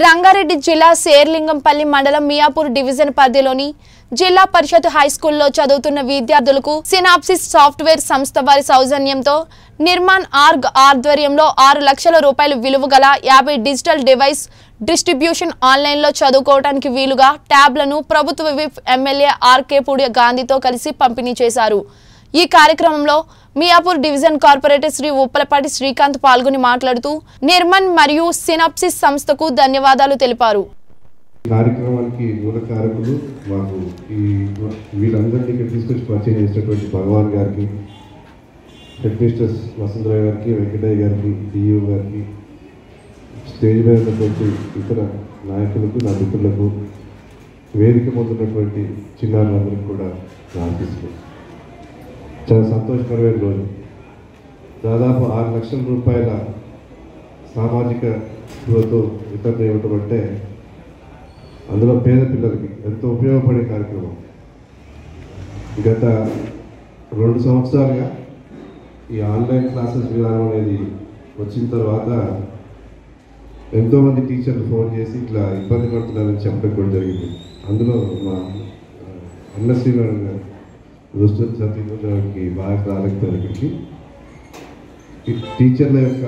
రంగారెడ్డి జిల్లా శేర్లింగంపల్లి మండలం మియాపూర్ డివిజన్ పరిధిలోని జిల్లా పరిషత్ హై స్కూల్లో చదువుతున్న విద్యార్థులకు సినాప్సిస్ సాఫ్ట్వేర్ సంస్థ వారి సౌజన్యంతో నిర్మాణ్ ఆర్గ్ ఆధ్వర్యంలో ఆరు లక్షల రూపాయలు విలువ గల యాభై డిజిటల్ డివైస్ డిస్ట్రిబ్యూషన్ ఆన్లైన్లో చదువుకోవడానికి వీలుగా ట్యాబ్లను ప్రభుత్వ విప్ ఎమ్మెల్యే ఆర్కే పూడి గాంధీతో కలిసి పంపిణీ చేశారు ఈ కార్యక్రమంలో మియాపూర్ డివిజన్ కార్పొరేటర్ శ్రీ ఉప్పలపాటి శ్రీకాంత్ పాల్గొని మాట్లాడుతూ నిర్మన్ మరియు సినాప్సిస్ సంస్థకు ధన్యవాదాలు తెలిపారు ఈ కార్యక్రమానికి మూల కారకులు మాకు ఈ వీళ్ళందరినీ ఇక్కడ తీసుకొచ్చి పరిచయం చేసినటువంటి భగవాన్ గారికి హెడ్ మిస్టర్స్ వసంతరావు గారికి వెంకటయ్య గారికి డియూ గారికి స్టేజ్ మీద ఉన్నటువంటి ఇతర నాయకులకు నా మిత్రులకు వేదిక ముందున్నటువంటి చిన్నారులందరికీ కూడా నా ఆశిస్తున్నాను చాలా సంతోషకరమైన రోజు దాదాపు ఆరు లక్షల రూపాయల సామాజిక స్పృహతో వితరణ ఇవ్వటం అంటే అందులో పేద పిల్లలకి ఎంతో ఉపయోగపడే కార్యక్రమం గత రెండు సంవత్సరాలుగా ఈ ఆన్లైన్ క్లాసెస్ విధానం అనేది వచ్చిన తర్వాత ఎంతోమంది టీచర్లు ఫోన్ చేసి ఇట్లా ఇబ్బంది పడుతున్నారని చెప్పడం కూడా జరిగింది అందులో మా అన్న శ్రీనారాయణ గారు రుస్తు సత్యకి బాగా రాలేకపోయారు ఇక్కడికి ఈ టీచర్ల యొక్క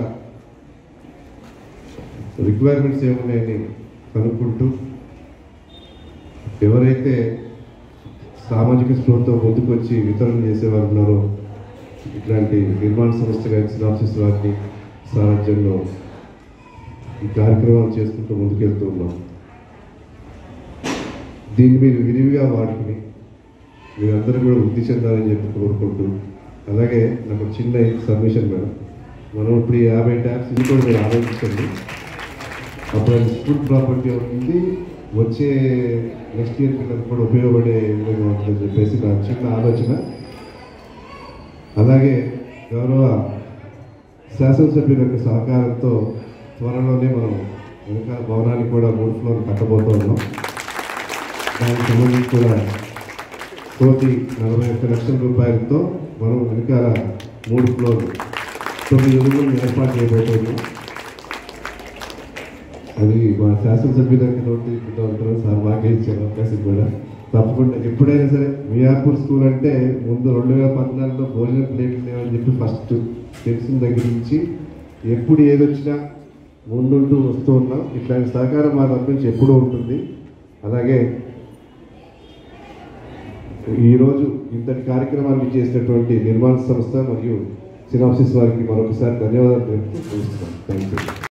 రిక్వైర్మెంట్స్ ఏమున్నాయని కనుక్కుంటూ ఎవరైతే సామాజిక స్పృహతో ముందుకు వచ్చి వితరణ చేసేవారు ఉన్నారో ఇట్లాంటి నిర్మాణ సంస్థగా సినాప్సిస్ వారిని సారథ్యంలో ఈ కార్యక్రమాలు చేసుకుంటూ ముందుకెళ్తూ ఉన్నాం దీన్ని మీరు విరివిగా వాడుకుని మీరందరూ కూడా వృద్ధి చెందాలని చెప్పి కోరుకుంటూ అలాగే నాకు ఒక చిన్న సబ్మిషన్ మేడం మనం ఇప్పుడు ఈ యాభై ట్యాబ్స్ ఇది కూడా మీరు ఆలోచించండి అప్పుడు అది స్కూల్ ప్రాపర్టీ అవుతుంది వచ్చే నెక్స్ట్ ఇయర్ పిల్లలకు కూడా ఉపయోగపడే విధంగా ఉంటుందని చెప్పేసి నా చిన్న ఆలోచన అలాగే గౌరవ శాసనసభ్యుల యొక్క సహకారంతో త్వరలోనే మనం వెనకాల భవనానికి కూడా మూడు ఫ్లోర్లు కట్టబోతూ ఉన్నాం దానికి సంబంధించి కూడా కోటి నలభై ఒక్క లక్షల రూపాయలతో మనం వెనకాల మూడు ఫ్లోర్లు తొమ్మిది రూములు ఏర్పాటు చేయబోతున్నాం అది మా శాసనసభ్యులకి నోటీస్ ఉంటారు సార్ మాకే ఇచ్చారు అవకాశం కూడా తప్పకుండా ఎప్పుడైనా సరే మియాపూర్ స్కూల్ అంటే ముందు రెండు వేల పద్నాలుగులో భోజనం ప్లేట్లు లేవని చెప్పి ఫస్ట్ తెలిసిన దగ్గర నుంచి ఎప్పుడు ఏది వచ్చినా ముందుంటూ వస్తూ ఉన్నాం ఇట్లాంటి సహకారం మా తరఫు నుంచి ఎప్పుడూ ఉంటుంది అలాగే ఈరోజు ఇంతటి కార్యక్రమాన్ని చేసినటువంటి నిర్మాణ సంస్థ మరియు సినాప్సిస్ వారికి మరొకసారి ధన్యవాదాలు తెలుపుతూ థ్యాంక్ యూ